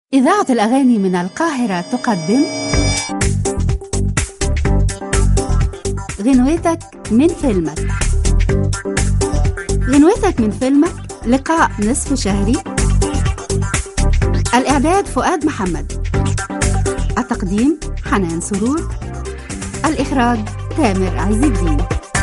إذاعة الأغاني من القاهرة تقدم غنوتك من فيلمك غنوتك من فيلمك لقاء نصف شهري الإعداد فؤاد محمد التقديم حنان سرور الإخراج تامر عز الدين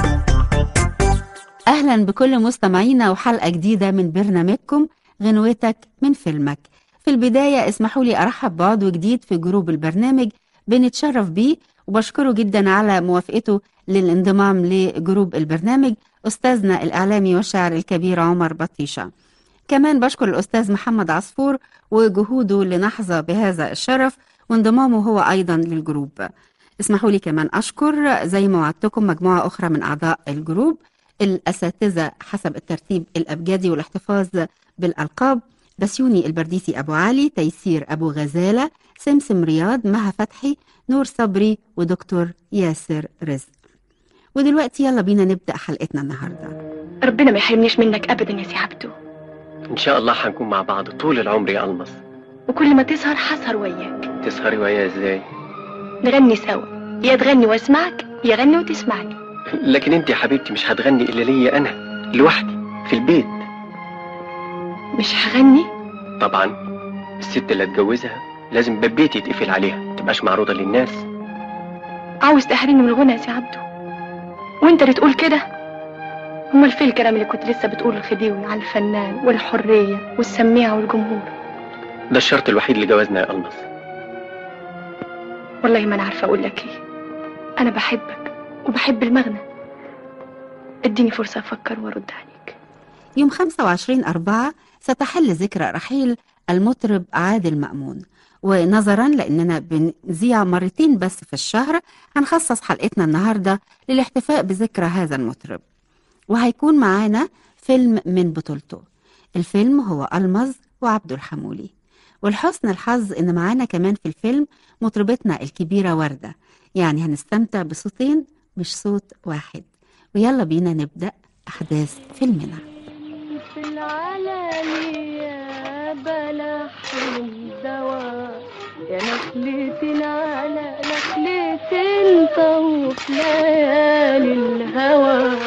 أهلا بكل مستمعينا وحلقة جديدة من برنامجكم غنوتك من فيلمك في البداية اسمحوا لي أرحب بعضو جديد في جروب البرنامج بنتشرف بيه وبشكره جدا على موافقته للانضمام لجروب البرنامج أستاذنا الإعلامي والشاعر الكبير عمر بطيشة كمان بشكر الأستاذ محمد عصفور وجهوده لنحظى بهذا الشرف وانضمامه هو أيضا للجروب اسمحوا لي كمان أشكر زي ما وعدتكم مجموعة أخرى من أعضاء الجروب الأساتذة حسب الترتيب الأبجدي والاحتفاظ بالألقاب بسيوني البرديسي أبو علي تيسير أبو غزالة سمسم رياض مها فتحي نور صبري ودكتور ياسر رزق ودلوقتي يلا بينا نبدأ حلقتنا النهاردة ربنا ما يحرمنيش منك ابدا يا سي عبدو ان شاء الله هنكون مع بعض طول العمر يا المص وكل ما تسهر حسهر وياك تسهري وياي ازاي نغني سوا يا تغني واسمعك يا غني وتسمعني لكن انت يا حبيبتي مش هتغني الا ليا انا لوحدي في البيت مش هغني طبعا الست اللي اتجوزها لازم باب بيتي يتقفل عليها متبقاش معروضه للناس عاوز تحرمني من الغنى يا سي عبدو وانت اللي تقول كده امال فين الكلام اللي كنت لسه بتقوله الخديوي على الفنان والحريه والسميعه والجمهور ده الشرط الوحيد لجوازنا يا المص والله ما انا عارفه اقول لك ايه انا بحبك وبحب المغنى اديني فرصه افكر وارد عليك يوم 25 أربعة ستحل ذكرى رحيل المطرب عادل مأمون ونظرا لأننا بنذيع مرتين بس في الشهر هنخصص حلقتنا النهاردة للاحتفاء بذكرى هذا المطرب وهيكون معانا فيلم من بطولته الفيلم هو ألمظ وعبد الحمولي والحسن الحظ إن معانا كمان في الفيلم مطربتنا الكبيرة وردة يعني هنستمتع بصوتين مش صوت واحد ويلا بينا نبدأ أحداث فيلمنا في العلالية بلح الدواء يا نخلة على نخلة طوف ليالي الهوى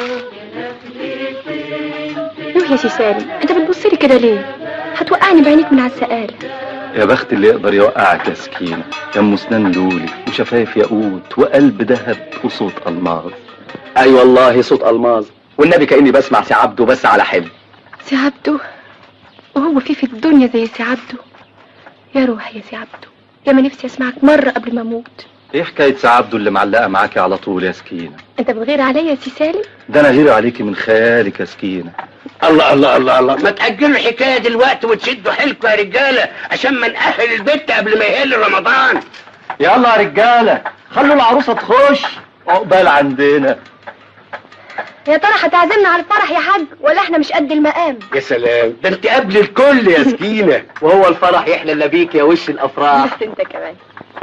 روح يا سي سالم انت بتبص لي كده ليه هتوقعني بعينيك من على السقاله يا بخت اللي يقدر يوقعك يا سكينة يا ام اسنان لولي وشفايف ياقوت وقلب ذهب وصوت الماظ اي أيوة والله صوت الماظ والنبي كاني بسمع سي عبده بس على حلم سي عبدو وهو في في الدنيا زي سي عبدو يا روحي يا سي عبدو يا ما نفسي اسمعك مرة قبل ما اموت ايه حكاية سي عبده اللي معلقة معاكي على طول يا سكينة انت بتغير عليا يا سي سالم ده انا غير عليكي من خيالك يا سكينة الله الله الله الله ما تأجلوا الحكاية دلوقتي وتشدوا حيلكم يا رجالة عشان ما نأهل البيت قبل ما يهل رمضان يلا يا رجالة خلوا العروسة تخش عقبال عندنا يا ترى هتعزمنا على الفرح يا حاج ولا احنا مش قد المقام يا سلام ده انت قبل الكل يا سكينة وهو الفرح يحلى الا بيك يا وش الافراح بس انت كمان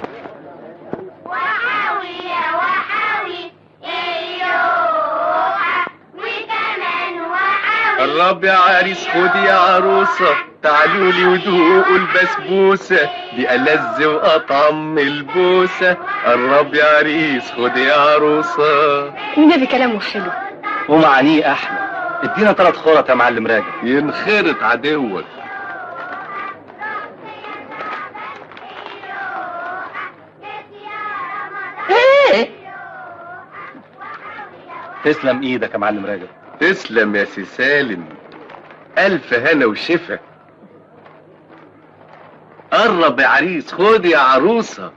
وحاوي يا وحاوي ايوه وكمان وحاوي الرب يا عريس خد يا عروسة تعالوا لي ودوقوا البسبوسة دي ألذ وأطعم من البوسة الرب يا عريس خد يا عروسة والنبي كلامه حلو ومعانيه أحلى ادينا ثلاث خرط يا معلم راجل ينخرط عدوك تسلم ايدك يا معلم راجل تسلم يا سي سالم ألف هنا وشفا قرب يا عريس خد يا عروسة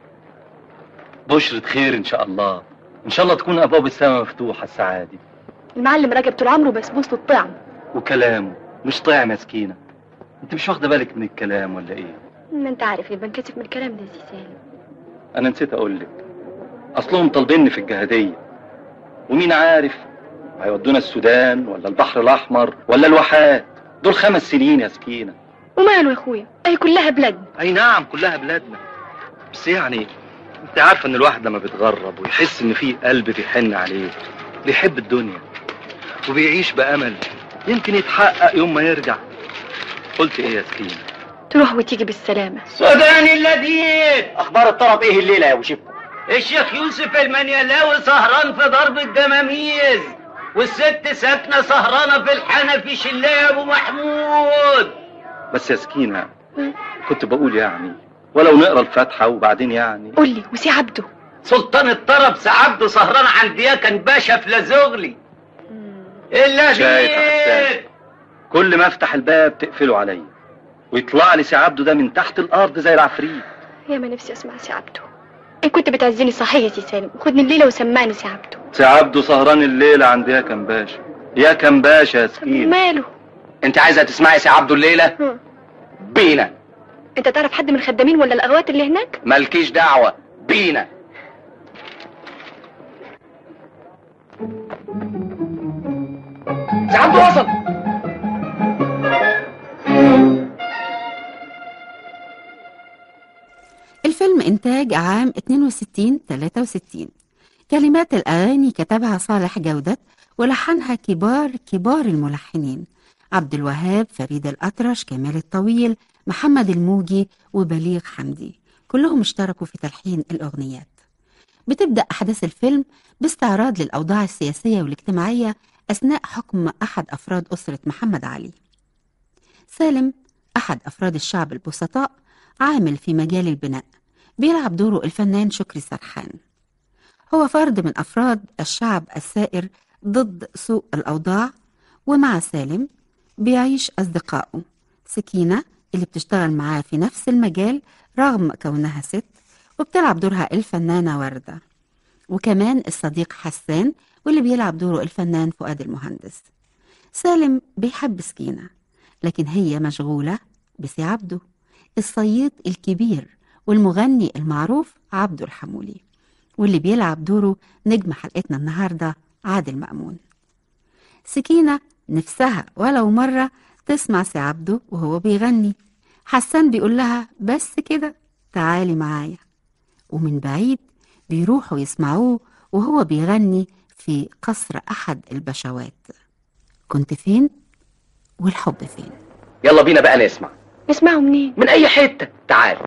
بشرة خير ان شاء الله ان شاء الله تكون ابواب السماء مفتوحة الساعة دي المعلم رجب طول عمره بسبوسه الطعم وكلامه مش طيع مسكينة انت مش واخدة بالك من الكلام ولا ايه ما انت عارف يبقى بنكسف من الكلام ده يا سي سالم انا نسيت اقول لك اصلهم طالبيني في الجهادية ومين عارف هيودونا السودان ولا البحر الاحمر ولا الواحات دول خمس سنين يا سكينة وماله يا اخويا اهي كلها بلاد اي نعم كلها بلادنا بس يعني انت عارفه ان الواحد لما بيتغرب ويحس ان في قلب بيحن عليه بيحب الدنيا وبيعيش بامل يمكن يتحقق يوم ما يرجع قلت ايه يا سكينة تروح وتيجي بالسلامة سوداني اللذيذ اخبار الطرب ايه الليله يا وشيبكو الشيخ يوسف المنيلاوي سهران في ضرب الجماميز والست ساكنة سهرانة في الحنفي شلة يا ابو محمود بس يا سكينة كنت بقول يعني ولو نقرا الفاتحة وبعدين يعني قول لي وسي عبده سلطان الطرب سعبده سهران عند ياكن باشا في لازغلي شايف يا اللذيذ حسان كل ما افتح الباب تقفله عليا ويطلع لي سي عبده ده من تحت الارض زي العفريت يا ما نفسي اسمع سي عبده ان كنت بتعزني صحيح يا سي سالم خدني الليلة وسمعني سي عبده سي عبده سهران الليلة عند يا كان باشا يا كان باشا يا سكينة ماله انت عايزه تسمعي سي عبده الليله هم. بينا انت تعرف حد من الخدامين ولا الاغوات اللي هناك مالكيش دعوه بينا سي عبده وصل الفيلم إنتاج عام 62-63 كلمات الأغاني كتبها صالح جودة ولحنها كبار كبار الملحنين عبد الوهاب فريد الأطرش كمال الطويل محمد الموجي وبليغ حمدي كلهم اشتركوا في تلحين الأغنيات بتبدأ أحداث الفيلم باستعراض للأوضاع السياسية والاجتماعية أثناء حكم أحد أفراد أسرة محمد علي سالم أحد أفراد الشعب البسطاء عامل في مجال البناء بيلعب دوره الفنان شكري سرحان هو فرد من أفراد الشعب السائر ضد سوء الأوضاع ومع سالم بيعيش أصدقائه سكينة اللي بتشتغل معاه في نفس المجال رغم كونها ست وبتلعب دورها الفنانة وردة وكمان الصديق حسان واللي بيلعب دوره الفنان فؤاد المهندس سالم بيحب سكينة لكن هي مشغولة بسي عبده الصياد الكبير والمغني المعروف عبده الحمولي واللي بيلعب دوره نجم حلقتنا النهاردة عادل مأمون سكينة نفسها ولو مرة تسمع سي عبده وهو بيغني حسان بيقول لها بس كده تعالي معايا ومن بعيد بيروحوا يسمعوه وهو بيغني في قصر أحد البشوات كنت فين والحب فين يلا بينا بقى نسمع نسمعه منين من اي حته تعال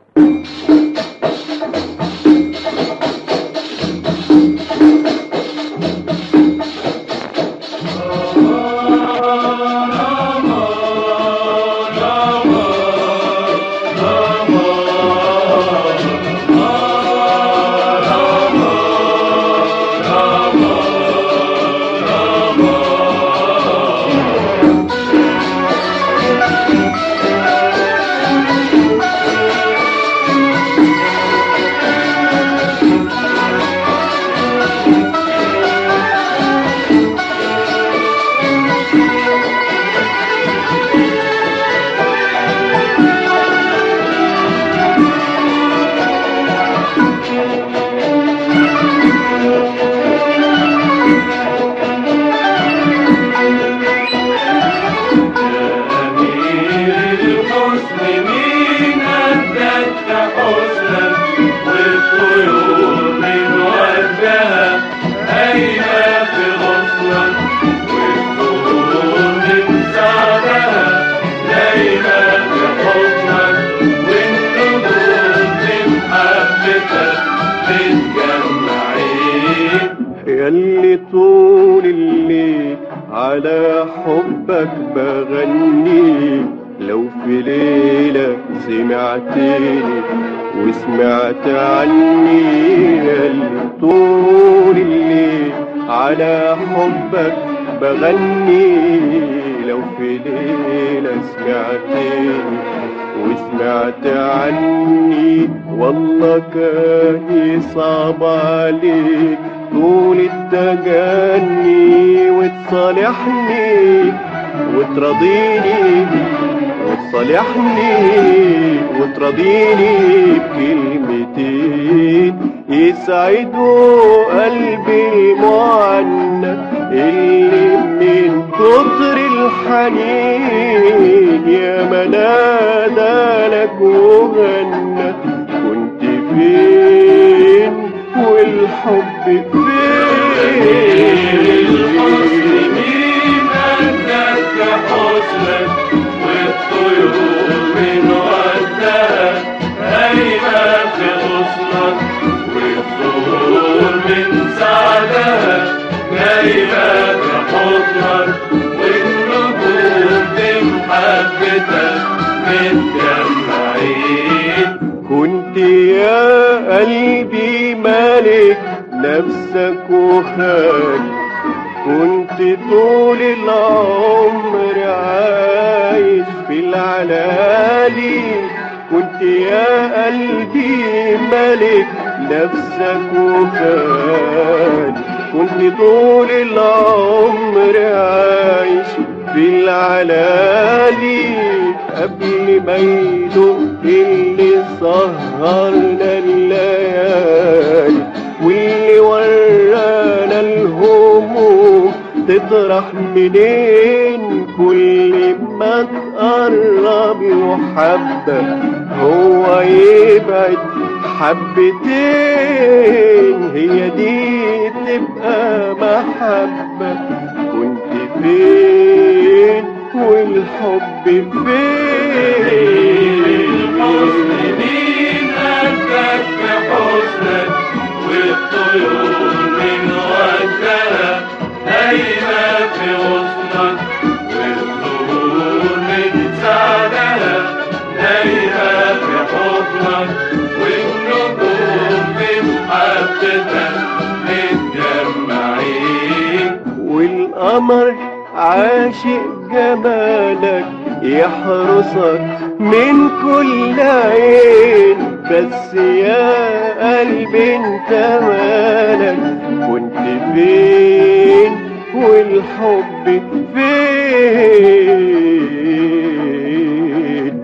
ياللي طول الليل على حبك بغني لو في ليلة سمعتني وسمعت عني ياللي طول الليل على حبك بغني لو في ليلة سمعتني وسمعت عني والله كان يصعب عليك طول التجني وتصالحني وترضيني وتصالحني وترضيني بكلمتين يسعدوا قلبي المعنى اللي من كتر الحنين يا منادى لك وغنى كنت فين والحب فين المسلمين أنك حسنك والطيور من قلبي مالك نفسك وخالي كنت طول العمر عايش في العلالي كنت يا قلبي ملك نفسك وخالي كنت طول العمر عايش في العلالي قبل ما يدق اللي سهرنا الليالي واللي ورانا الهموم تطرح منين كل ما تقرب له حبة هو يبعد حبتين هي دي تبقى محبة كنت فين والحب فين المسلمين أنتك بحسنك والطيور من وجهها نايمة في غصنك والزهور من سعدها نايمة في حضنك والنجوم بمحبتك متجمعين والقمر عاشق جمالك يحرسك من كل عين بس يا قلبي انت مالك كنت فين والحب فين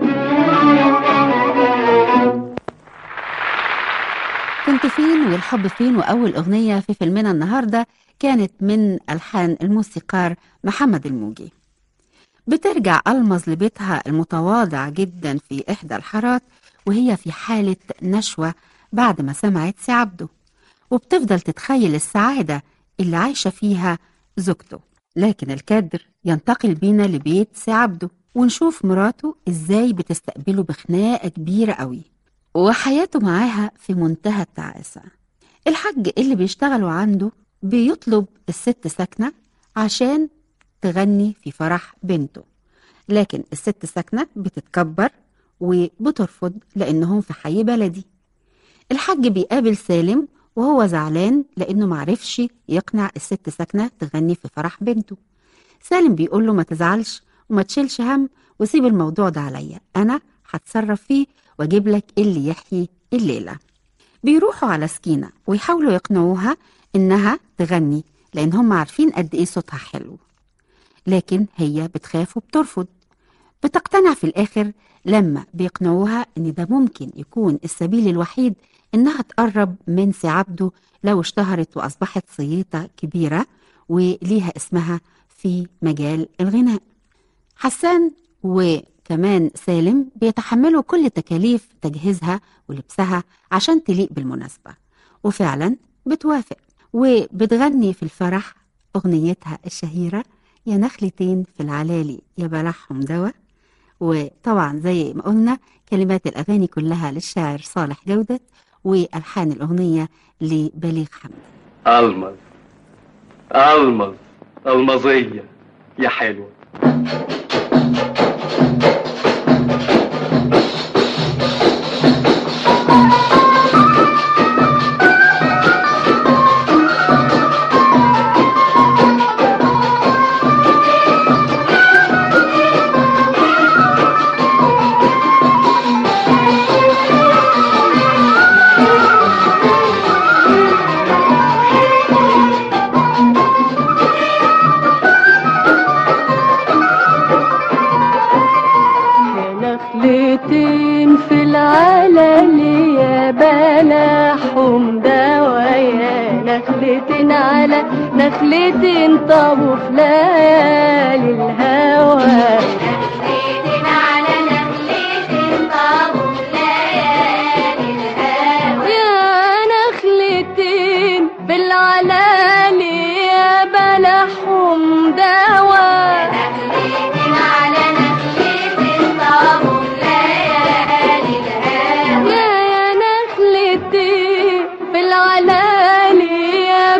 كنت فين والحب فين وأول أغنية في فيلمنا النهاردة كانت من ألحان الموسيقار محمد الموجي بترجع ألمظ لبيتها المتواضع جدا في إحدى الحارات وهي في حالة نشوة بعد ما سمعت سي عبده وبتفضل تتخيل السعادة اللي عايشة فيها زوجته لكن الكادر ينتقل بينا لبيت سي عبده ونشوف مراته ازاي بتستقبله بخناقة كبيرة قوي وحياته معاها في منتهى التعاسة الحاج اللي بيشتغلوا عنده بيطلب الست ساكنة عشان تغني في فرح بنته لكن الست ساكنة بتتكبر وبترفض لأنهم في حي بلدي الحاج بيقابل سالم وهو زعلان لأنه معرفش يقنع الست ساكنة تغني في فرح بنته سالم بيقول له ما تزعلش وما تشيلش هم وسيب الموضوع ده عليا أنا هتصرف فيه واجيب لك اللي يحيي الليلة بيروحوا على سكينة ويحاولوا يقنعوها إنها تغني لأن هم عارفين قد إيه صوتها حلو لكن هي بتخاف وبترفض بتقتنع في الآخر لما بيقنعوها إن ده ممكن يكون السبيل الوحيد إنها تقرب من سي عبده لو اشتهرت وأصبحت صييطة كبيرة وليها اسمها في مجال الغناء حسان وكمان سالم بيتحملوا كل تكاليف تجهيزها ولبسها عشان تليق بالمناسبة وفعلا بتوافق وبتغني في الفرح أغنيتها الشهيرة يا نخلتين في العلالي يا بلحهم دوا وطبعا زي ما قلنا كلمات الأغاني كلها للشاعر صالح جودة وألحان الأغنية لبليغ حمدي المز المز المزية يا حلوة نخلتين في العلل يا بلحهم دوايا نخلتين على نخلتين طابوا في ليالي الهوى نخلتين على نخلتين طابوا ليالي الهوى يا نخلتين بالعلالي يا بلحهم دوا نخلتين على نخلتين طابوا ليالي الهوى يا يا نخلتين بالعلالي يا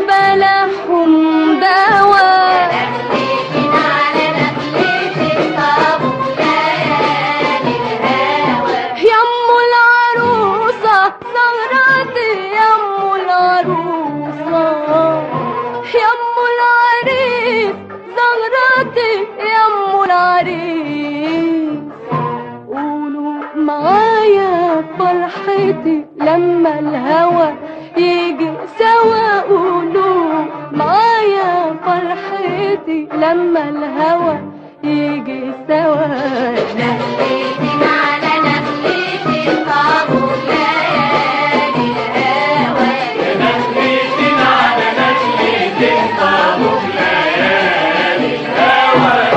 بلحهم دوا نخلتين على نخلتين طابوا معايا فرحتي لما الهوى يجي سوا قولوا معايا فرحتي لما الهوى يجي سوا نخلتين على نخلتين طابوا ليالي الهوى نخلتين على نخلتين طابوا ليالي الهوى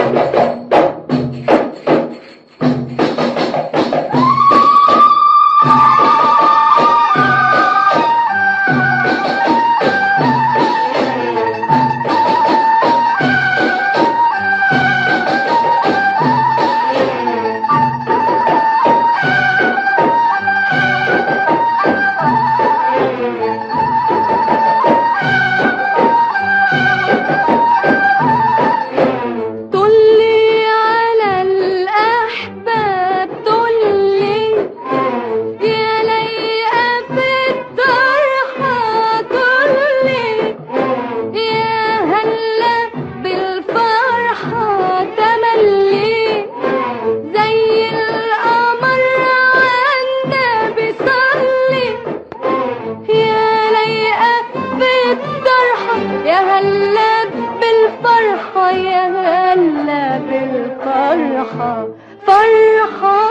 طلي على الأحباب طلي يا ليئة في الطرحة طلي يا هلا بالفرحة تملي زي القمر عالنبي صلي يا ليئة في الطرحة يا هلا بالفرحة يا هلا بالفرحة فرحة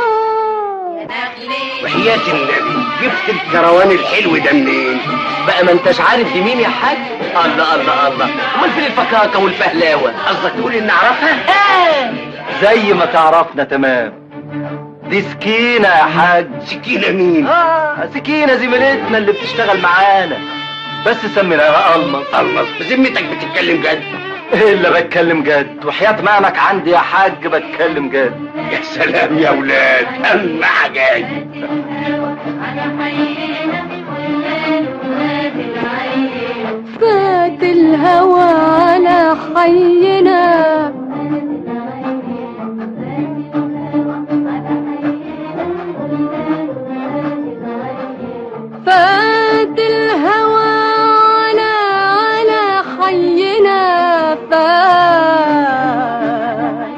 وحياة النبي جبت الكروان الحلو ده منين؟ بقى ما انتش عارف دي مين يا حاج؟ الله الله الله امال فين الفكاكه والفهلاوه؟ قصدك تقول ان اعرفها؟ زي ما تعرفنا تمام دي سكينة يا حاج سكينة مين؟ اه سكينة زميلتنا اللي بتشتغل معانا بس سميناها ألمص ألمص بذمتك بتتكلم جد؟ إلا بتكلم جد وحياة مامك عندي يا حاج بتكلم جد يا سلام يا ولاد أما حاجات فات الهوى على حينا فات الهوى على على حينا فات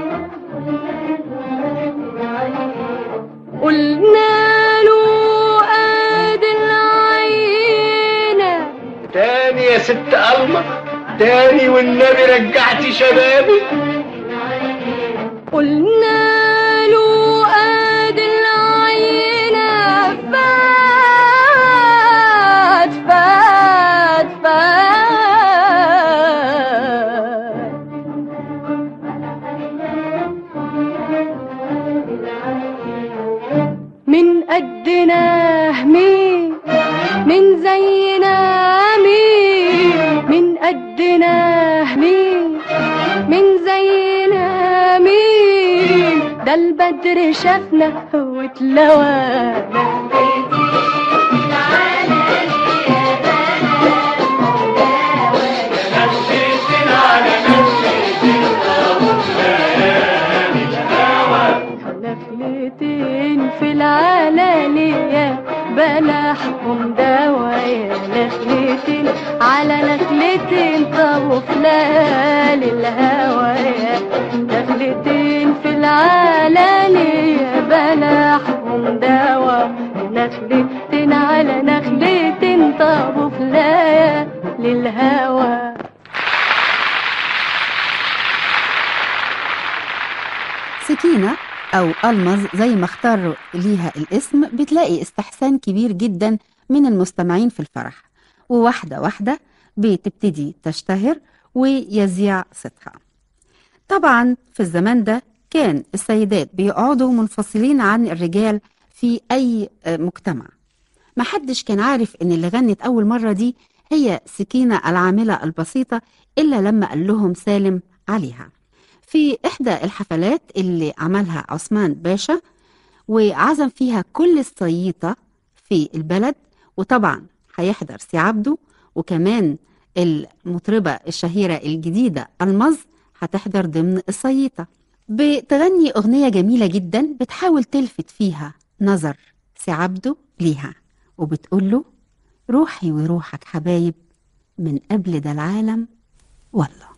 قلنا له ادي العينه تاني يا ست ألمة تاني والنبي رجعت شبابي قلنا له ادي العينة فات فات فات من قدنا مين من زينا مين من قدنا مين من زينا مين ده البدر شافنا واتلوانا نخلتين على نخلتين طابوا ليالي الهوى نخلتين في العلالية بلحهم دوايا نخلتين على نخلتين طابوا في ليالي الهوايا نخلتين في العلالية بلحهم دوا نخلتين على نخلتين طابوا في ليالي الهوى سكينة أو ألمظ زي ما اختار ليها الاسم بتلاقي استحسان كبير جدا من المستمعين في الفرح وواحدة واحدة بتبتدي تشتهر ويذيع صوتها طبعا في الزمان ده كان السيدات بيقعدوا منفصلين عن الرجال في أي آه، مجتمع محدش كان عارف إن اللي غنت أول مرة دي هي سكينة العاملة البسيطة إلا لما قال لهم سالم عليها في إحدى الحفلات اللي عملها عثمان باشا وعزم فيها كل الصييطة في البلد وطبعا هيحضر سي عبده وكمان المطربة الشهيرة الجديدة المز هتحضر ضمن الصييطة بتغني أغنية جميلة جدا بتحاول تلفت فيها نظر سي عبده ليها وبتقول له روحي وروحك حبايب من قبل ده العالم والله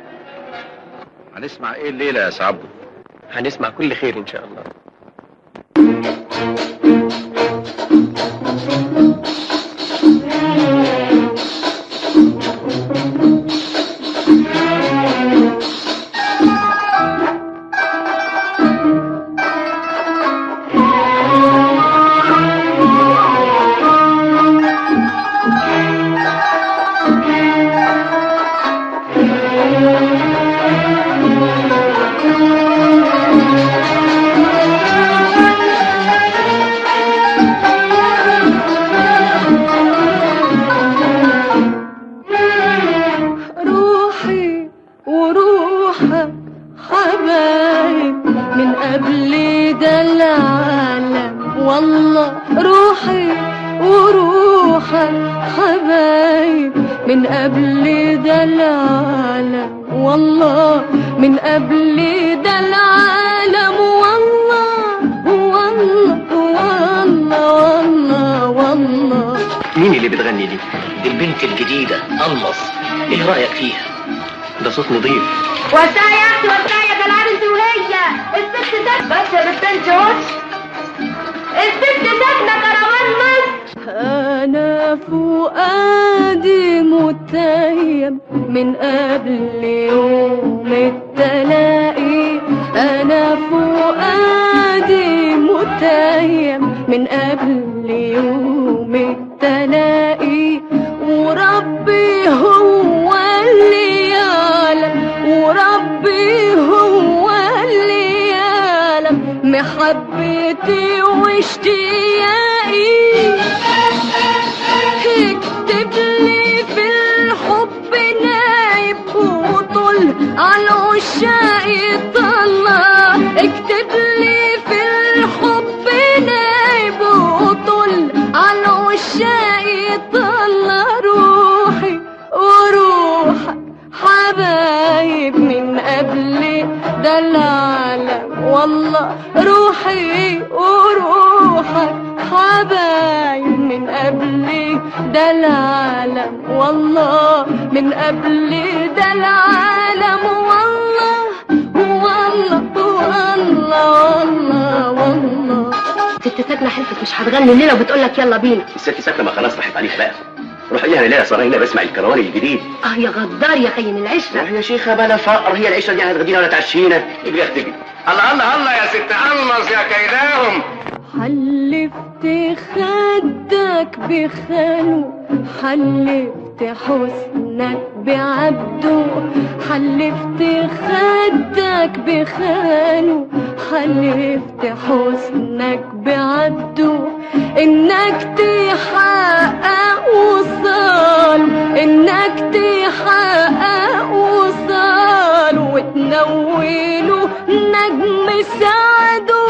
هنسمع ايه الليله يا سعبده هنسمع كل خير ان شاء الله روحي وروحك حبايب من قبل ده العالم والله روحي وروحك حبايب من قبل ده العالم والله من قبل ده العالم والله والله والله والله والله مين اللي بتغني دي؟ دي البنت الجديدة ألمص ايه رأيك فيها؟ ده صوت نظيف وسعي يا اختي وسعي يا جلال انت وهي الست ساكنه بس يا بنت انت وش الست ساكنه كروان مصر أنا فؤادي متيم من قبل يوم التلاقي أنا فؤادي متيم من قبل يوم التلاقي وربي هو اللي يعلم وربي هو اللي يعلم محبتي واشتياقي اكتب لي في الحب نايب وطل على عشاقي طلع اكتب لي في الحب نايب وطل على عشاقي طلع روحي وروحك حبايب من قبل ده العالم والله روحي وروحك حبايب من قبل ده العالم والله من قبل ده العالم والله والله والله والله والله ست ساكنه حلفت مش هتغني الليله وبتقول لك يلا بينا الست ساكنة ما خلاص راحت عليها بقى روح ليها ليلة صار هنا بسمع الكروان الجديد اه يا غدار يا خين العشره يا شيخة بلا فقر هي العيشة دي هتغدينا ولا تعشينا ابقى اختبي الله الله الله يا ست ألمص يا كيداهم حلفت خدك بخاله حلفت حسنك بعبده حلفت خدك بخاله حلفت حسنك بعبده انك تحقق وصال انك تحقق وصال وتنوله نجم سعده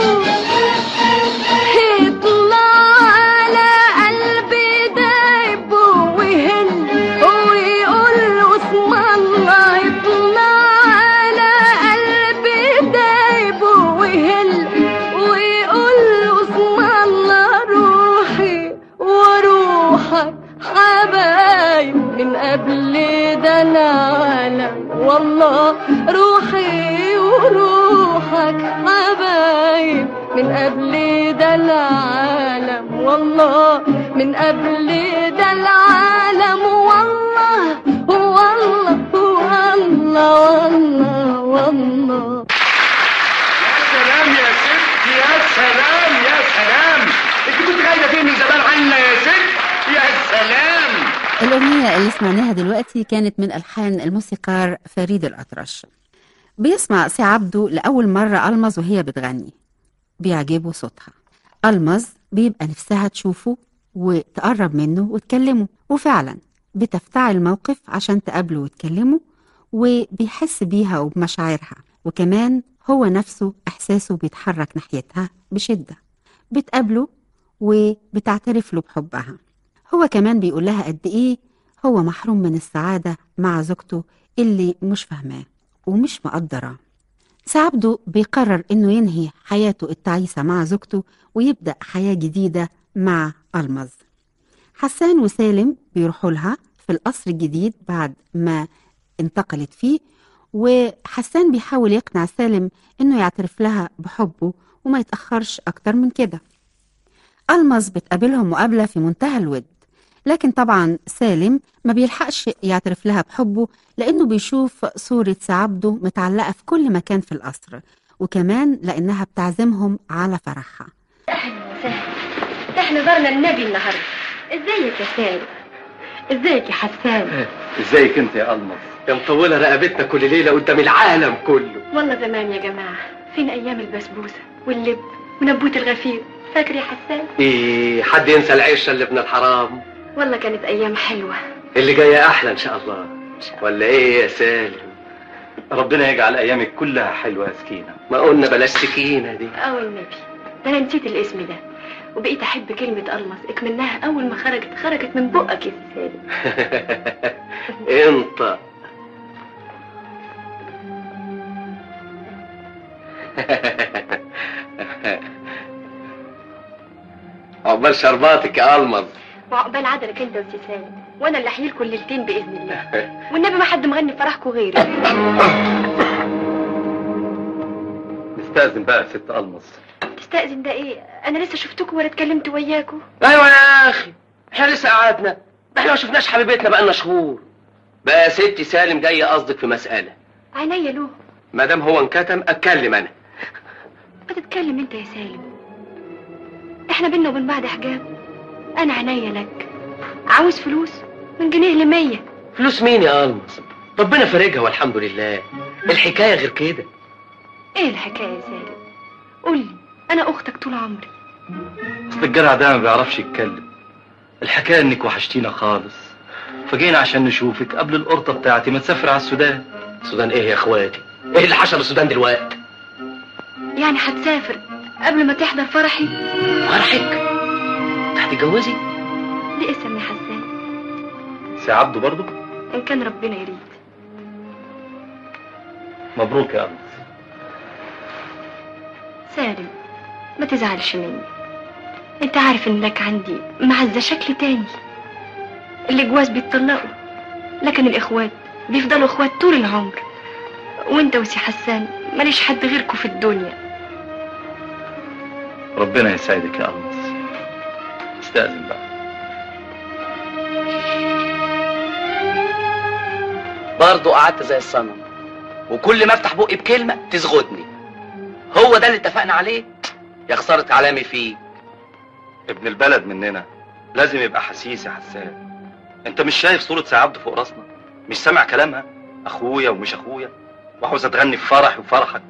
يطلع على قلبي دايب ويهل ويقول له اسم الله يطلع على قلبي دايب ويهل ويقول له اسم الله روحي وروحك حبايب من قبل ده العالم والله روحي وروحك حبايب من قبل ده العالم والله من قبل ده العالم والله والله والله والله والله سلام يا ست يا سلام يا سلام انت كنت غايبه فين من زمان عنا يا ست يا سلام الأغنية اللي سمعناها دلوقتي كانت من ألحان الموسيقار فريد الأطرش بيسمع سي عبده لأول مرة ألمظ وهي بتغني بيعجبه صوتها ألمظ بيبقى نفسها تشوفه وتقرب منه وتكلمه وفعلا بتفتعل الموقف عشان تقابله وتكلمه وبيحس بيها وبمشاعرها وكمان هو نفسه إحساسه بيتحرك ناحيتها بشدة بتقابله وبتعترف له بحبها هو كمان بيقول لها قد إيه هو محروم من السعادة مع زوجته اللي مش فاهماه ومش مقدراه سعبده بيقرر إنه ينهي حياته التعيسة مع زوجته ويبدأ حياة جديدة مع ألمظ حسان وسالم بيروحوا لها في القصر الجديد بعد ما انتقلت فيه وحسان بيحاول يقنع سالم إنه يعترف لها بحبه وما يتأخرش أكتر من كده ألمظ بتقابلهم مقابلة في منتهى الود لكن طبعا سالم ما بيلحقش يعترف لها بحبه لأنه بيشوف صورة سعبده متعلقة في كل مكان في القصر وكمان لأنها بتعزمهم على فرحها ده احنا زرنا النبي النهارده ازيك يا سالم ازيك يا حسان ازيك انت يا المظ يا مطولة رقبتنا كل ليلة قدام العالم كله والله زمان يا جماعه فين ايام البسبوسه واللب ونبوت الغفير فاكر يا حسان ايه حد ينسى العيشة اللي ابن الحرام والله كانت ايام حلوه اللي جاية احلى ان شاء الله ولا ايه يا سالم ربنا يجعل ايامك كلها حلوه يا سكينه ما قلنا بلاش سكينة دي اه النبي ده انا نسيت الاسم ده وبقيت احب كلمه المس اكمنها اول ما خرجت خرجت من بقك يا سالم انت عقبال شرباتك يا المظ وعقبال عدلك انت وسي سالم وانا اللي احيي لكم الليلتين باذن الله والنبي ما حد مغني فرحكم غيري نستأذن بقى يا ست المظ تستأذن ده ايه انا لسه شفتكم ولا اتكلمت وياكم ايوه يا اخي احنا لسه قعدنا ده احنا ما شفناش حبيبتنا بقالنا شهور بقى يا ستي سالم جاي قصدك في مسألة عينيا له ما دام هو انكتم اتكلم انا بتتكلم انت يا سالم احنا بينا وبين بعض حجاب انا عينيا لك عاوز فلوس من جنيه لمية فلوس مين يا المظ ربنا فارجها والحمد لله الحكاية غير كده ايه الحكايه يا سالم قولي انا اختك طول عمري اصل الجرع ده ما بيعرفش يتكلم الحكايه انك وحشتينا خالص فجينا عشان نشوفك قبل القرطه بتاعتي ما تسافر على السودان السودان ايه يا اخواتي ايه اللي حصل السودان دلوقتي يعني هتسافر قبل ما تحضر فرحي فرحك هتتجوزي دي اسم يا حسان سي عبده برضه ان كان ربنا يريد مبروك يا أمس سالم ما تزعلش مني انت عارف ان لك عندي معزة شكل تاني اللي جواز بيتطلقوا لكن الاخوات بيفضلوا اخوات طول العمر وانت وسي حسان ماليش حد غيركم في الدنيا ربنا يسعدك يا أمس استأذن بقى برضه قعدت زي الصنم وكل ما افتح بقي بكلمه تزغدني هو ده اللي اتفقنا عليه يا خساره كلامي فيه ابن البلد مننا لازم يبقى حسيس يا حسان انت مش شايف صورة سي عبده فوق راسنا مش سامع كلامها اخويا ومش اخويا وعاوزة تغني في فرحي وفرحك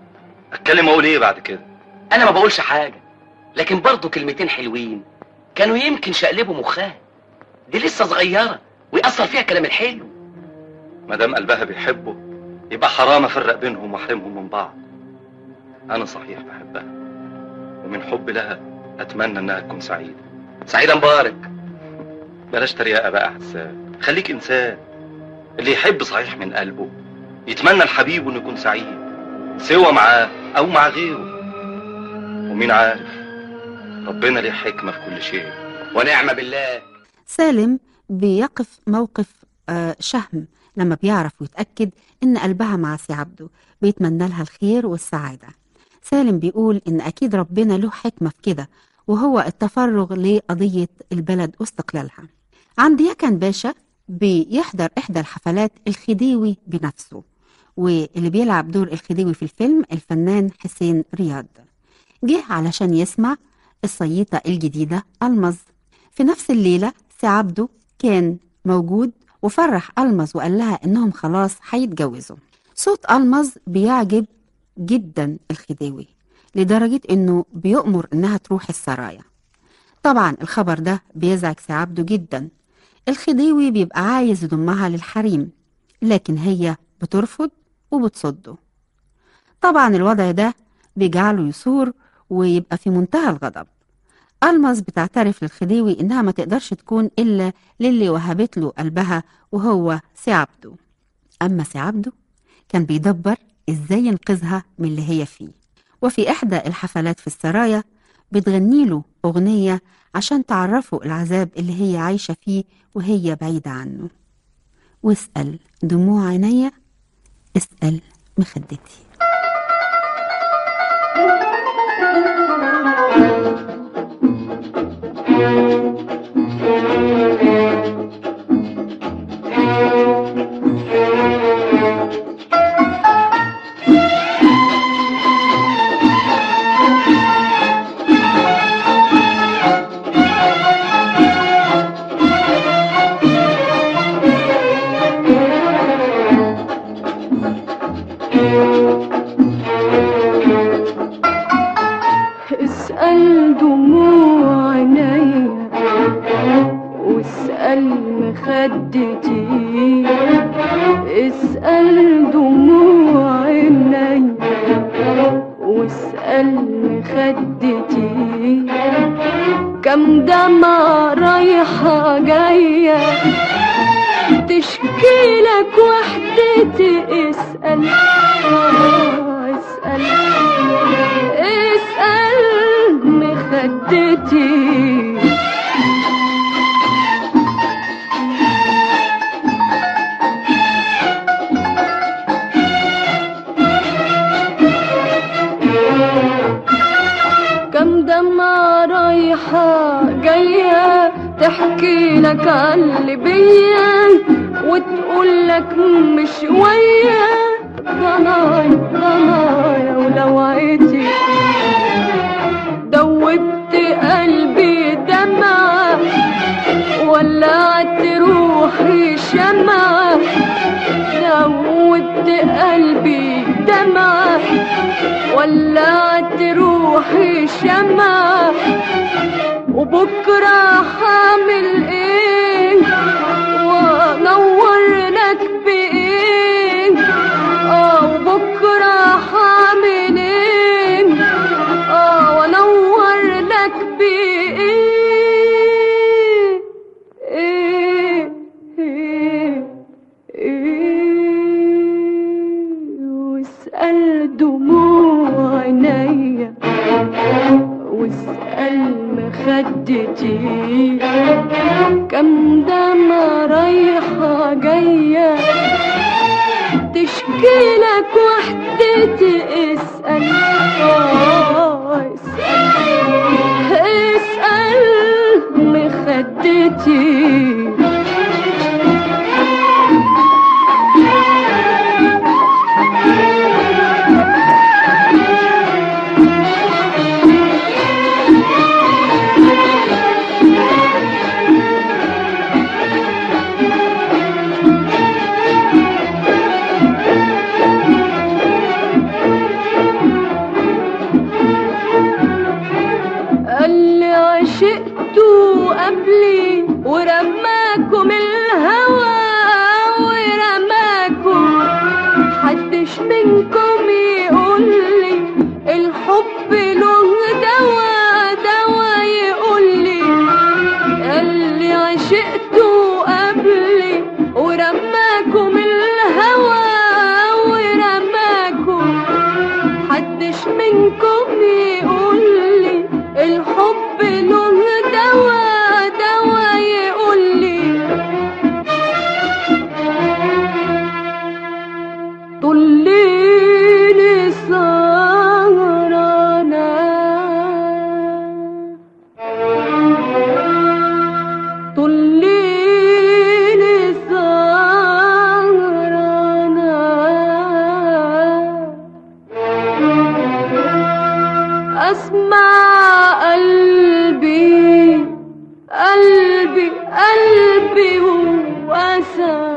اتكلم اقول ايه بعد كده انا ما بقولش حاجه لكن برضه كلمتين حلوين كانوا يمكن شقلبوا مخها دي لسه صغيره ويأثر فيها كلام الحلو ما دام قلبها بيحبه يبقى حرام افرق بينهم واحرمهم من بعض انا صحيح بحبها ومن حب لها اتمنى انها تكون سعيده سعيده مبارك بلاش تريقه بقى يا حسان خليك انسان اللي يحب صحيح من قلبه يتمنى لحبيبه انه يكون سعيد سوى معاه او مع غيره ومين عارف ربنا ليه حكمه في كل شيء ونعم بالله سالم بيقف موقف آه، شهم لما بيعرف ويتأكد إن قلبها مع سي عبده بيتمنى لها الخير والسعادة سالم بيقول إن أكيد ربنا له حكمة في كده وهو التفرغ لقضية البلد واستقلالها عند يكن باشا بيحضر إحدى الحفلات الخديوي بنفسه واللي بيلعب دور الخديوي في الفيلم الفنان حسين رياض جه علشان يسمع الصييطة الجديدة المز في نفس الليلة سي عبده كان موجود وفرح ألمز وقال لها إنهم خلاص هيتجوزوا صوت ألمز بيعجب جدا الخديوي لدرجة إنه بيؤمر إنها تروح السرايا طبعا الخبر ده بيزعج سي عبده جدا الخديوي بيبقى عايز يضمها للحريم لكن هي بترفض وبتصده طبعا الوضع ده بيجعله يثور ويبقى في منتهى الغضب ألمز بتعترف للخديوي إنها ما تقدرش تكون إلا للي وهبت له قلبها وهو سي عبده أما سي عبده كان بيدبر إزاي ينقذها من اللي هي فيه وفي إحدى الحفلات في السرايا بتغني له أغنية عشان تعرفه العذاب اللي هي عايشة فيه وهي بعيدة عنه واسأل دموع عينيا اسأل مخدتي مخدتي اسأل دموع عيني واسأل مخدتي كم دمعة رايحة جاية تشكي لك وحدتي اسأل آه، اسأل اسأل مخدتي كم دمعة رايحة جاية تحكي لك عن اللي بيا وتقول لك مش شوية ضنايا ضنايا ولوعتي دوبت قلبي دمعة ولعت روحي شمعة دوبت قلبي دمعة ولعت روحي شمعة وبكرة حامل ايه وانور لك بايه اه وبكرة حامل ايه اه وانور لك بايه ايه ايه ايه واسأل دموع عينيا واسأل مخدتي كم دمعة رايحة جاية تشكي لك وحدتي اسأل آه، اسأل اسأل مخدتي اللي عشقته قبلي ورماكم الهوى ورماكم حدش منكم يقولي الحب له دوا دوا يقولي اللي عشقته قبلي ورماكم الهوى ورماكم حدش منكم يقولي الحب له دوا دوا يقولي طليلي سهرانة طليلي سهرانة أسمع قلبي قلبي قلبي وأسى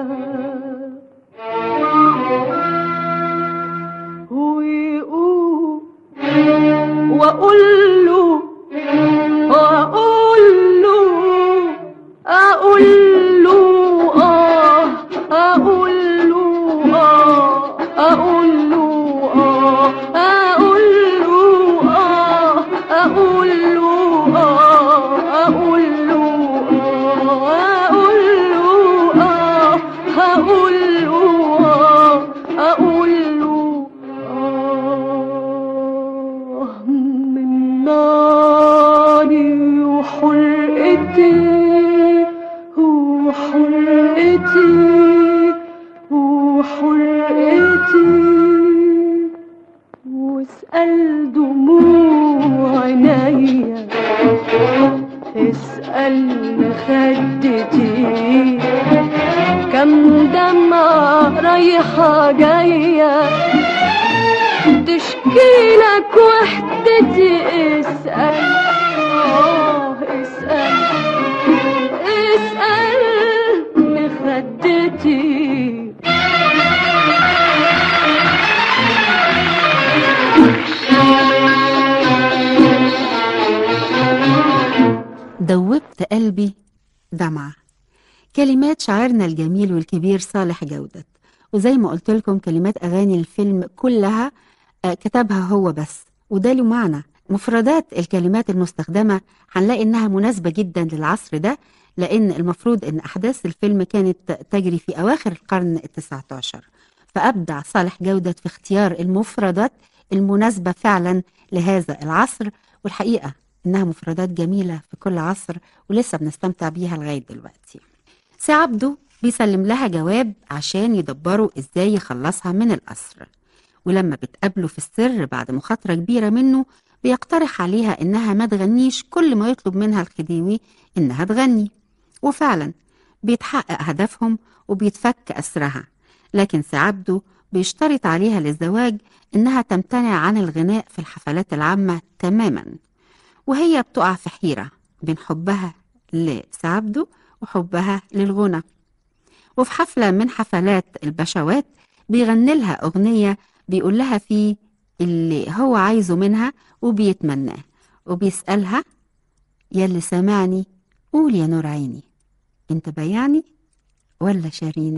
ويقول وأقول له وأقول له أقول له آه أقول له آه أقول له آه أقول له آه أقول له آه أقول له آه أقول له آه أقول له آه أقول له آه من ناري وحرقتي وحرقتي وحرقتي واسأل دموع عينيا اسأل مخدتي كم دمعة رايحة جاية تشكي لك وحدتي اسأل آه اسأل اسأل مخدتي دوبت قلبي دمعة كلمات شاعرنا الجميل والكبير صالح جودة وزي ما قلت لكم كلمات أغاني الفيلم كلها آه، كتبها هو بس وده له معنى مفردات الكلمات المستخدمة هنلاقي إنها مناسبة جدا للعصر ده لأن المفروض إن أحداث الفيلم كانت تجري في أواخر القرن التسعة عشر فأبدع صالح جودة في اختيار المفردات المناسبة فعلا لهذا العصر والحقيقة إنها مفردات جميلة في كل عصر ولسه بنستمتع بيها لغاية دلوقتي سي عبده بيسلم لها جواب عشان يدبروا إزاي يخلصها من الأسر ولما بتقابله في السر بعد مخاطرة كبيرة منه بيقترح عليها إنها ما تغنيش كل ما يطلب منها الخديوي إنها تغني وفعلا بيتحقق هدفهم وبيتفك أسرها لكن سي عبده بيشترط عليها للزواج إنها تمتنع عن الغناء في الحفلات العامة تماما وهي بتقع في حيرة بين حبها لسي عبده وحبها للغنى وفي حفلة من حفلات البشوات بيغني لها أغنية بيقول لها فيه اللي هو عايزه منها وبيتمناه وبيسألها يا اللي سامعني قول يا نور عيني انت بيعني ولا شاريني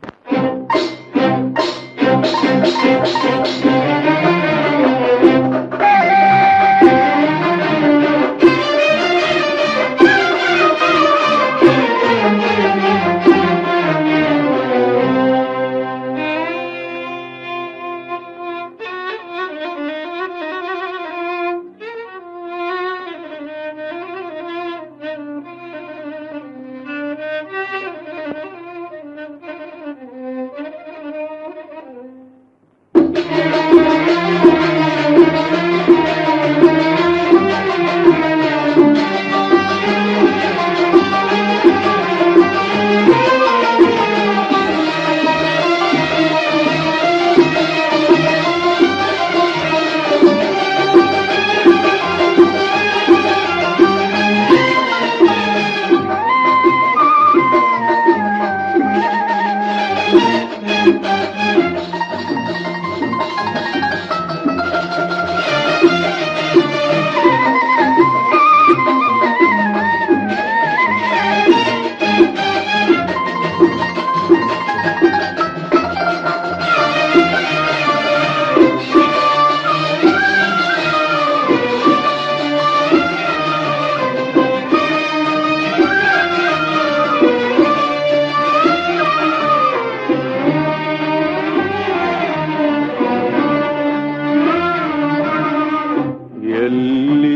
ياللي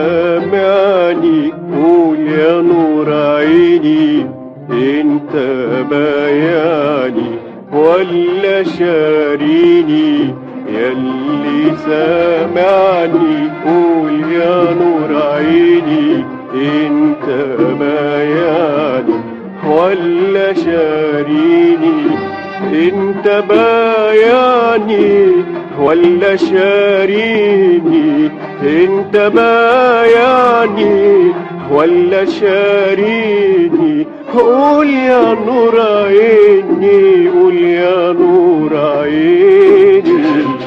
سامعني قول يا نور عيني انت بياني ولا شاريني ياللي سامعني قول يا نور عيني انت بياني ولا شاريني انت بياني ولا شاريني انت بياني ولا شاريني قول يا نور عيني قول يا نور عيني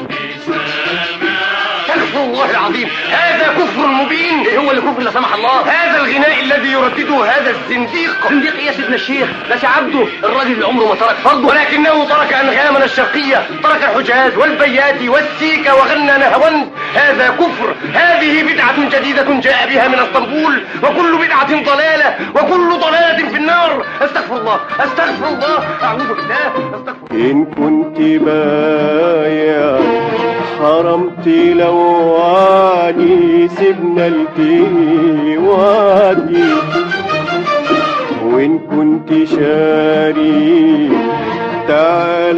استغفر الله العظيم هذا كفر مبين ايه هو اللي كفر لا سمح الله هذا الغناء الذي يردده هذا الزنديق زنديق ايه يا سيدنا الشيخ ده سي عبده الراجل اللي عمره ما ترك فرضه ولكنه ترك أنغامنا الشرقية ترك الحجاز والبيات والسيكة وغنى نهوند هذا كفر هذه بدعة جديدة جاء بها من اسطنبول وكل بدعة ضلالة وكل ضلالة في النار استغفر الله استغفر الله أعوذ بالله استغفر إن كنت بايع حرمت لو عاني سيبنا التي وادي وإن كنت شاري تعال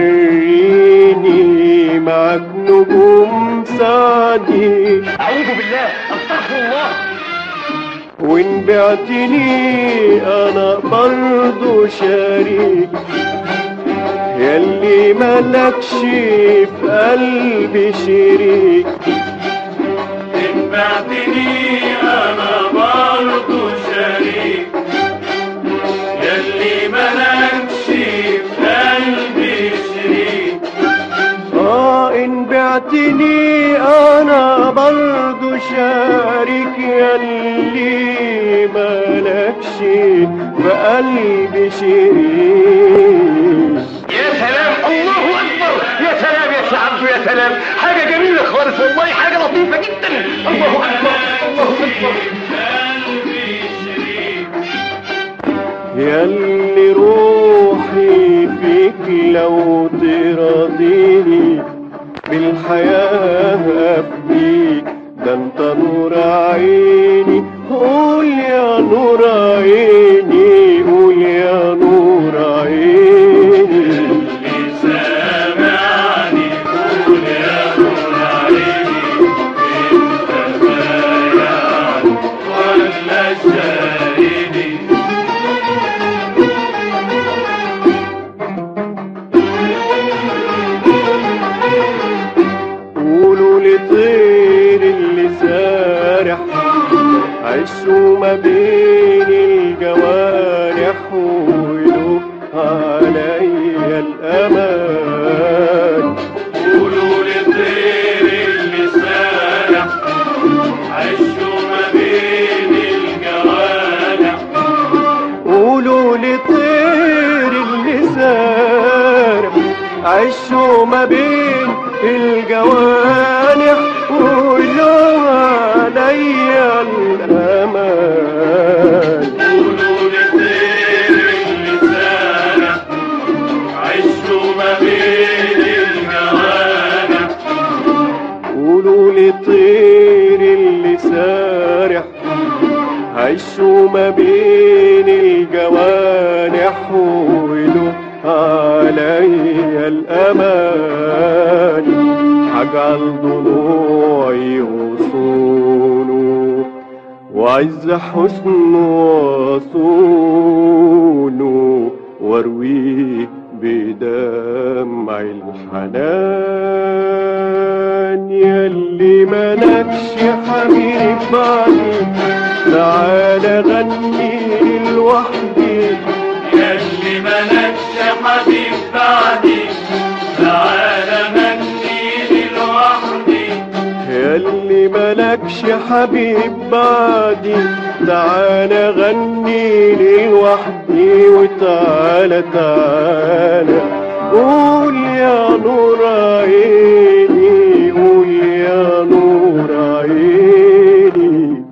وريني معك نجوم سعدي أعوذ بالله استغفر الله وإن بعتني أنا برضو شريك ياللي ملكش في قلبي شريك إن بعتني أنا برضو شريك ياللي ملكش في قلبي شريك آه إن بعتني أنا برضو شارك ياللي ملكش ملكش بقلبي شريك يا سلام الله اكبر يا سلام يا سي عبده يا سلام حاجه جميله خالص والله حاجه لطيفه جدا الله اكبر الله اكبر ياللي روحي فيك لو تراضيني بالحياة أفديك ده انت نور عيني قول يا نور عيني قول يا نور عيني سامعني قول يا نور عيني انت بايعني ولا شاريني قولوا لطير اللي سارح عشوا ما بين الجوارح وقولوا عليا الأمان قولوا للطير اللي سارح عشوا ما بين الجوانح قولوا لطير اللي سارح عشوا ما بين الجوانح قولوا عليا الأمان قولوا للطير اللي سارح عشوا ما بين الجوانح قولوا لطير اللي سارح عشوا ما بين الجوانح قولوا عليا الأمان هجعل ضلوعي غصونه وعز حسن وصونه وارويه بدمع الحنان ياللي ملكش حبيب بعدي تعالى غني لوحدي ياللي ملكش حبيب بعدي تعالى مني لوحدي ياللي ملكش حبيب بعدي تعالى غني لي لوحدي وتعالى تعالى قول يا نور عيني قول يا نور عيني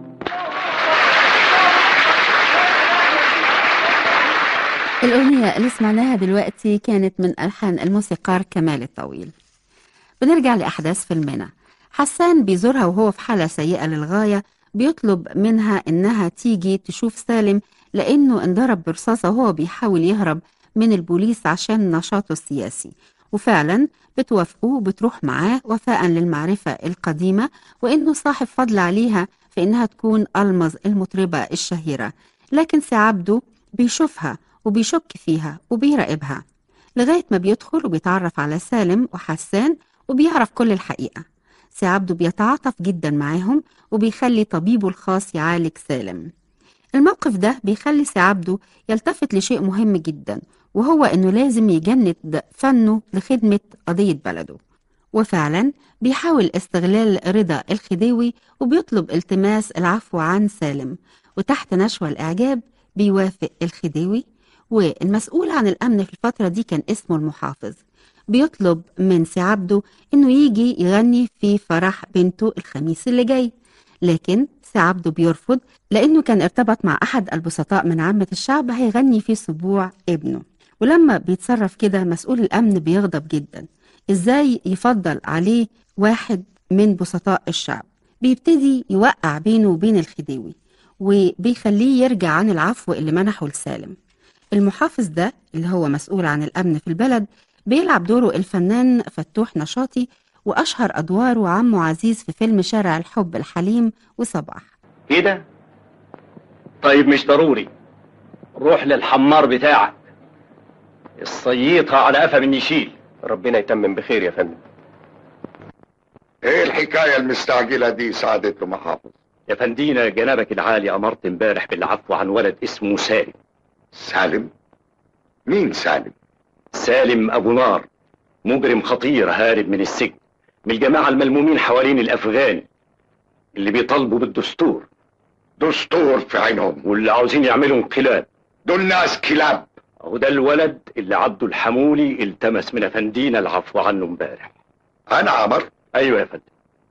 الأغنية اللي سمعناها دلوقتي كانت من ألحان الموسيقار كمال الطويل بنرجع لأحداث فيلمنا حسان بيزورها وهو في حالة سيئة للغاية بيطلب منها إنها تيجي تشوف سالم لأنه انضرب برصاصة وهو بيحاول يهرب من البوليس عشان نشاطه السياسي وفعلا بتوافقه وبتروح معاه وفاء للمعرفة القديمة وإنه صاحب فضل عليها في إنها تكون ألمظ المطربة الشهيرة لكن سي عبده بيشوفها وبيشك فيها وبيراقبها لغاية ما بيدخل وبيتعرف على سالم وحسان وبيعرف كل الحقيقة سي عبده بيتعاطف جدا معاهم وبيخلي طبيبه الخاص يعالج سالم الموقف ده بيخلي سي عبده يلتفت لشيء مهم جدا وهو انه لازم يجند فنه لخدمة قضية بلده وفعلا بيحاول استغلال رضا الخديوي وبيطلب التماس العفو عن سالم وتحت نشوى الإعجاب بيوافق الخديوي والمسؤول عن الأمن في الفترة دي كان اسمه المحافظ بيطلب من سي عبده إنه يجي يغني في فرح بنته الخميس اللي جاي لكن سي عبده بيرفض لأنه كان ارتبط مع أحد البسطاء من عامة الشعب هيغني في سبوع ابنه ولما بيتصرف كده مسؤول الأمن بيغضب جدا إزاي يفضل عليه واحد من بسطاء الشعب بيبتدي يوقع بينه وبين الخديوي وبيخليه يرجع عن العفو اللي منحه لسالم المحافظ ده اللي هو مسؤول عن الأمن في البلد بيلعب دوره الفنان فتوح نشاطي وأشهر أدواره عمه عزيز في فيلم شارع الحب الحليم وصباح كده طيب مش ضروري روح للحمار بتاعك الصييطها على قفا من يشيل ربنا يتمم بخير يا فندم ايه الحكاية المستعجلة دي سعادة المحافظ يا فندينا جنابك العالي امرت امبارح بالعفو عن ولد اسمه سالم سالم مين سالم سالم ابو نار مجرم خطير هارب من السجن من الجماعة الملمومين حوالين الافغان اللي بيطالبوا بالدستور دستور في عينهم واللي عاوزين يعملوا انقلاب دول ناس كلاب اهو ده الولد اللي عبده الحمولي التمس من افندينا العفو عنه امبارح انا عمر ايوه يا فندم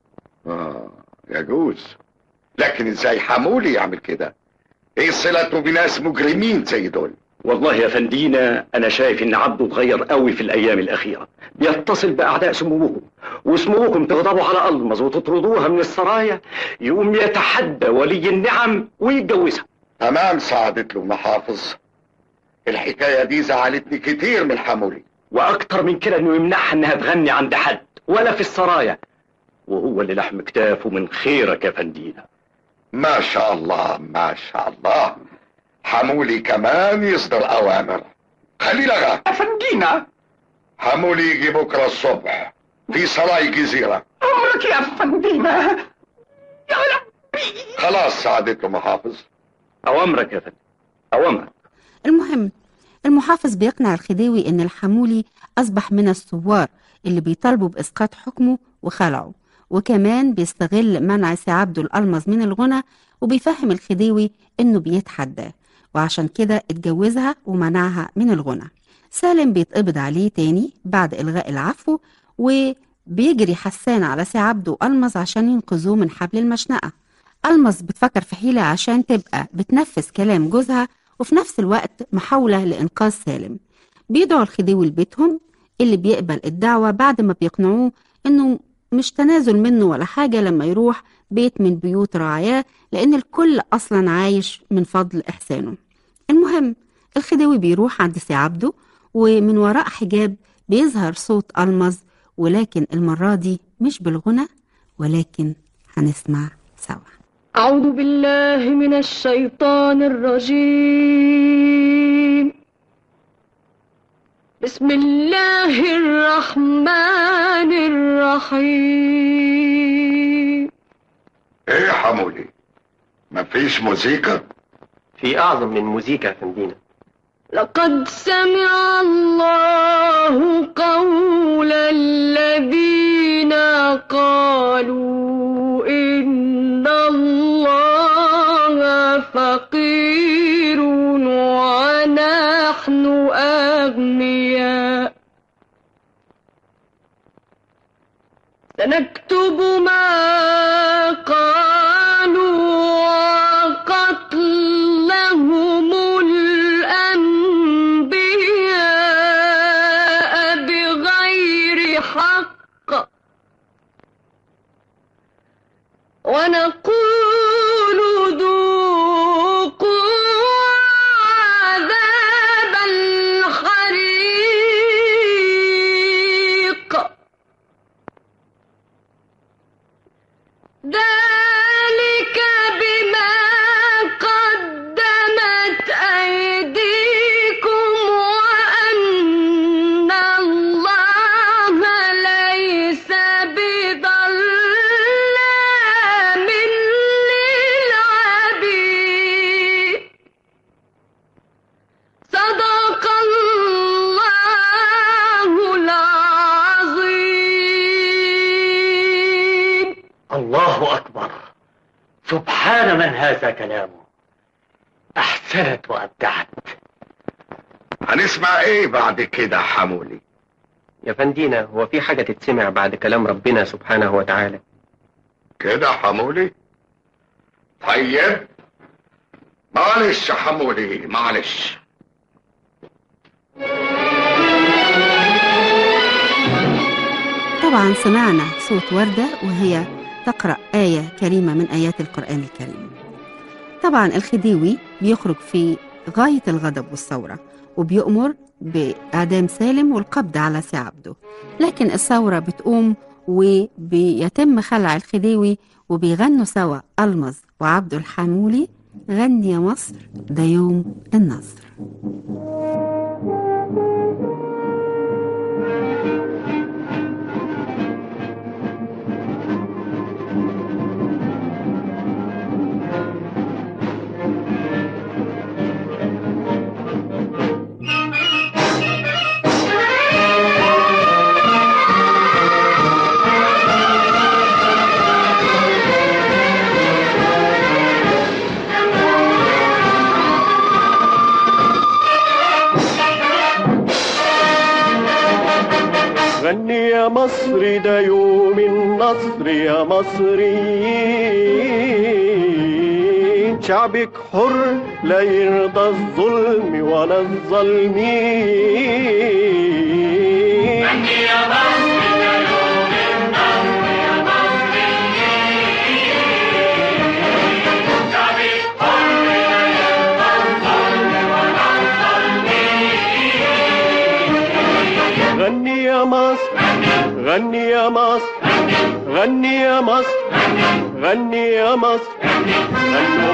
اه يجوز لكن ازاي حمولي يعمل كده ايه صلته بناس مجرمين زي دول والله يا فندينا انا شايف ان عبده اتغير قوي في الايام الاخيره بيتصل باعداء سموكم وسموكم تغضبوا على المظ وتطردوها من السرايا يقوم يتحدى ولي النعم ويتجوزها تمام ساعدت له محافظ الحكايه دي زعلتني كتير من حمولي واكتر من كده انه يمنعها انها تغني عند حد ولا في السرايا وهو اللي لحم كتافه من خيرك يا فندينا ما شاء الله ما شاء الله حمولي كمان يصدر اوامر خلي لغا افندينا حمولي يجي بكره الصبح في سراي جزيره امرك يا افندينا يا ربي خلاص ساعدت له محافظ اوامرك يا فندم اوامرك المهم المحافظ بيقنع الخديوي ان الحمولي اصبح من الثوار اللي بيطالبوا باسقاط حكمه وخلعه وكمان بيستغل منع سي عبده الألمظ من الغنى وبيفهم الخديوي انه بيتحداه وعشان كده اتجوزها ومنعها من الغنى سالم بيتقبض عليه تاني بعد إلغاء العفو وبيجري حسان على سي عبده وألمظ عشان ينقذوه من حبل المشنقة ألمظ بتفكر في حيلة عشان تبقى بتنفذ كلام جوزها وفي نفس الوقت محاولة لإنقاذ سالم بيدعوا الخديوي لبيتهم اللي بيقبل الدعوة بعد ما بيقنعوه إنه مش تنازل منه ولا حاجة لما يروح بيت من بيوت رعاياه لأن الكل أصلا عايش من فضل إحسانه المهم الخديوي بيروح عند سي عبده ومن وراء حجاب بيظهر صوت ألمظ ولكن المرة دي مش بالغنى ولكن هنسمع سوا أعوذ بالله من الشيطان الرجيم بسم الله الرحمن الرحيم ايه حمولي مفيش موسيقى في اعظم من موزيكا يا فندينا لقد سمع الله قول الذين قالوا إن الله فقير ونحن أغنياء سنكتب ما قالوا وقتلهم الأنبياء بغير حق ونقول ذوقوا عذاب الحريق ذلك بما قدمت أيديكم وأن الله ليس بظلام للعبيد صدق الله العظيم الله أكبر سبحان من هذا كلامه أحسنت وأبدعت هنسمع ايه بعد كده حمولي يا فندينا هو في حاجة تتسمع بعد كلام ربنا سبحانه وتعالى كده حمولي طيب معلش يا حمولي معلش طبعا سمعنا صوت وردة وهي تقرأ آية كريمة من آيات القرآن الكريم طبعا الخديوي بيخرج في غاية الغضب والثورة وبيأمر بإعدام سالم والقبض على سي عبده لكن الثورة بتقوم وبيتم خلع الخديوي وبيغنوا سوا ألمظ وعبده الحمولي غني يا مصر ده يوم النصر مصر ده يوم النصر يا مصريين شعبك حر لا يرضى الظلم ولا الظالمين يا مصر يا يوم النصر يا مصريين شعبك حر لا يرضى الظلم ولا الظالمين غني يا مصر غني يا مصر غني يا مصر غني يا مصر غنوا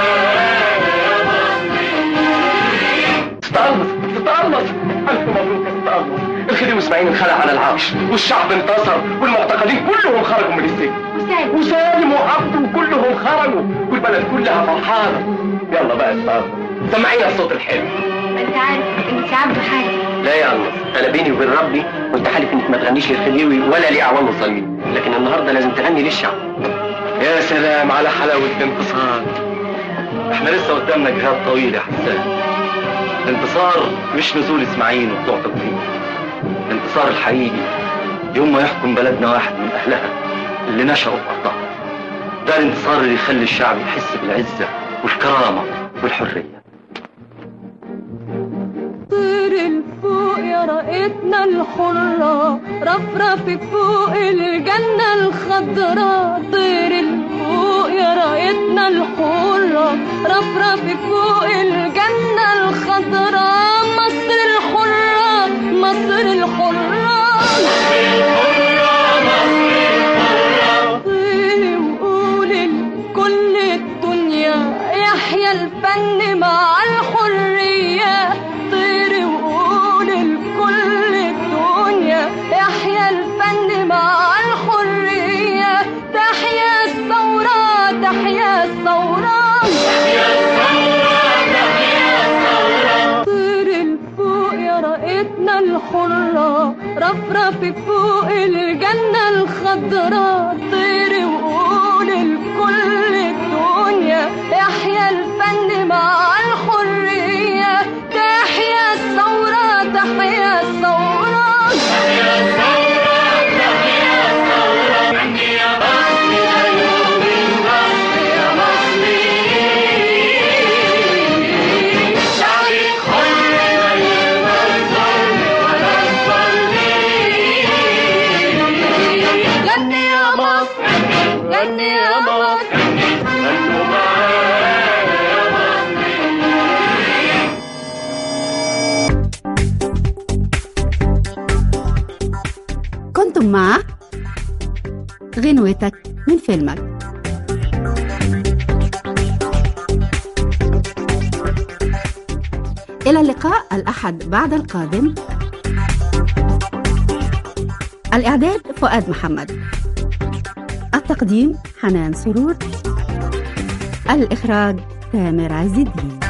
تتقلص تتقلص ألف مبروك يا تتقلص الخديوي اسماعيل انخلع على العرش والشعب انتصر والمعتقلين كلهم خرجوا من السجن وسالم وسالم وعبده كلهم خرجوا والبلد كلها فرحانة يلا بقى تتقلص سمعينا الصوت الحلو ما انت عارف ان سعبده حاجه لا يا الله انا بيني وبين ربي قلت حالف انك ما تغنيش للخديوي ولا لاعوان الظالمين لكن النهارده لازم تغني للشعب يا سلام على حلاوه الانتصار احنا لسه قدامنا جهاد طويل يا حسان الانتصار مش نزول اسماعيل وبتوع تقديم الانتصار الحقيقي يوم ما يحكم بلدنا واحد من اهلها اللي نشأوا في ارضها ده الانتصار اللي يخلي الشعب يحس بالعزة والكرامة والحرية طير الفوق يا رائتنا الحرة رفرف فوق الجنة الخضراء طير الفوق يا رائتنا الحرة رفرف فوق الجنة الخضراء مصر الحرة مصر الحرة طير وقول لكل الدنيا يحيى الفن مع الحرية طير وقول لكل الدنيا يحيى الفن مع الحرية تحيا الثورة تحيا الثورة طير الفوق يا رائتنا الحرة رفرف فوق الجنة الخضراء طير وقول لكل الدنيا يحيى الفن مع الحرية تحيا الثورة تحيا الثورة غني يا مصر غني يا مصر غنوا كنتم مع غنوتك من فيلمك إلى اللقاء الأحد بعد القادم الإعداد فؤاد محمد التقديم حنان سرور الإخراج تامر عز الدين